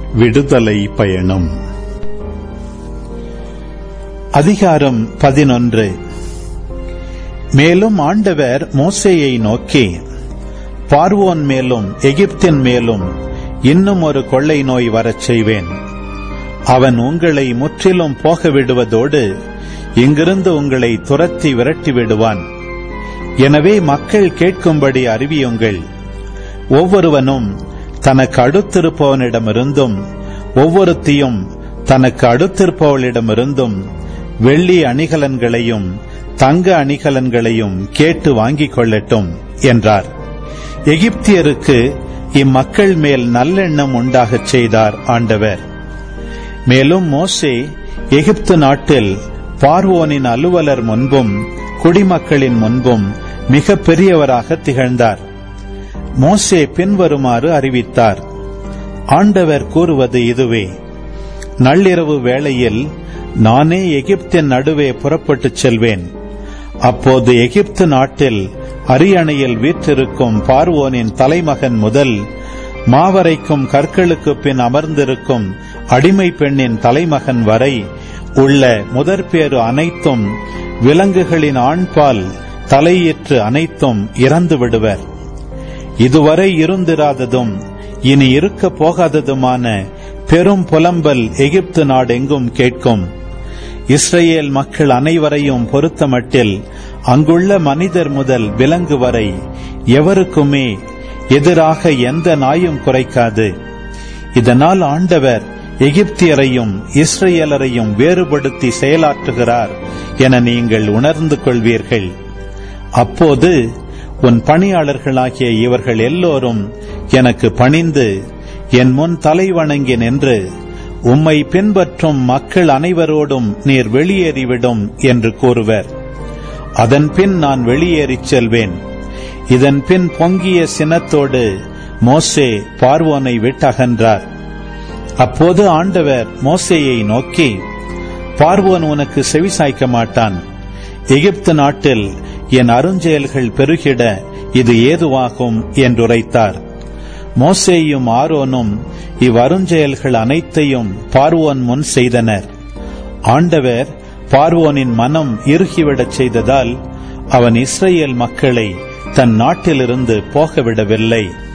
விடுதலை பயணம் அதிகாரம் பதினொன்று மேலும் ஆண்டவர் மோசேயை நோக்கி பார்வோன் மேலும் எகிப்தின் மேலும் இன்னும் ஒரு கொள்ளை நோய் வரச் செய்வேன் அவன் உங்களை முற்றிலும் போக விடுவதோடு இங்கிருந்து உங்களை துரத்தி விரட்டி விடுவான் எனவே மக்கள் கேட்கும்படி அறிவியுங்கள் ஒவ்வொருவனும் தனக்கு அடுத்திருப்பவனிடமிருந்தும் ஒவ்வொருத்தியும் தனக்கு அடுத்திருப்பவளிடமிருந்தும் வெள்ளி அணிகலன்களையும் தங்க அணிகலன்களையும் கேட்டு வாங்கிக் கொள்ளட்டும் என்றார் எகிப்தியருக்கு இம்மக்கள் மேல் நல்லெண்ணம் உண்டாகச் செய்தார் ஆண்டவர் மேலும் மோசே எகிப்து நாட்டில் பார்வோனின் அலுவலர் முன்பும் குடிமக்களின் முன்பும் மிக பெரியவராக திகழ்ந்தார் மோசே பின்வருமாறு அறிவித்தார் ஆண்டவர் கூறுவது இதுவே நள்ளிரவு வேளையில் நானே எகிப்தின் நடுவே புறப்பட்டுச் செல்வேன் அப்போது எகிப்து நாட்டில் அரியணையில் வீற்றிருக்கும் பார்வோனின் தலைமகன் முதல் மாவரைக்கும் கற்களுக்கு பின் அமர்ந்திருக்கும் அடிமை பெண்ணின் தலைமகன் வரை உள்ள முதற்பேறு அனைத்தும் விலங்குகளின் ஆண்பால் தலையீற்று அனைத்தும் இறந்து விடுவர் இதுவரை இருந்திராததும் இனி இருக்க போகாததுமான பெரும் புலம்பல் எகிப்து நாடெங்கும் கேட்கும் இஸ்ரேல் மக்கள் அனைவரையும் பொறுத்தமட்டில் அங்குள்ள மனிதர் முதல் விலங்கு வரை எவருக்குமே எதிராக எந்த நாயும் குறைக்காது இதனால் ஆண்டவர் எகிப்தியரையும் இஸ்ரேலரையும் வேறுபடுத்தி செயலாற்றுகிறார் என நீங்கள் உணர்ந்து கொள்வீர்கள் அப்போது உன் பணியாளர்களாகிய இவர்கள் எல்லோரும் எனக்கு பணிந்து என் முன் தலை வணங்கி நின்று உம்மை பின்பற்றும் மக்கள் அனைவரோடும் நீர் வெளியேறிவிடும் என்று கூறுவர் அதன் பின் நான் வெளியேறிச் செல்வேன் இதன் பின் பொங்கிய சினத்தோடு மோசே பார்வோனை விட்டகன்றார் அப்போது ஆண்டவர் மோசேயை நோக்கி பார்வோன் உனக்கு செவிசாய்க்க மாட்டான் எகிப்து நாட்டில் என் அருஞ்செயல்கள் பெருகிட இது ஏதுவாகும் என்றுரைத்தார் மோசேயும் ஆரோனும் இவ்வருஞ்செயல்கள் அனைத்தையும் பார்வோன் முன் செய்தனர் ஆண்டவர் பார்வோனின் மனம் இறுகிவிடச் செய்ததால் அவன் இஸ்ரேல் மக்களை தன் நாட்டிலிருந்து போகவிடவில்லை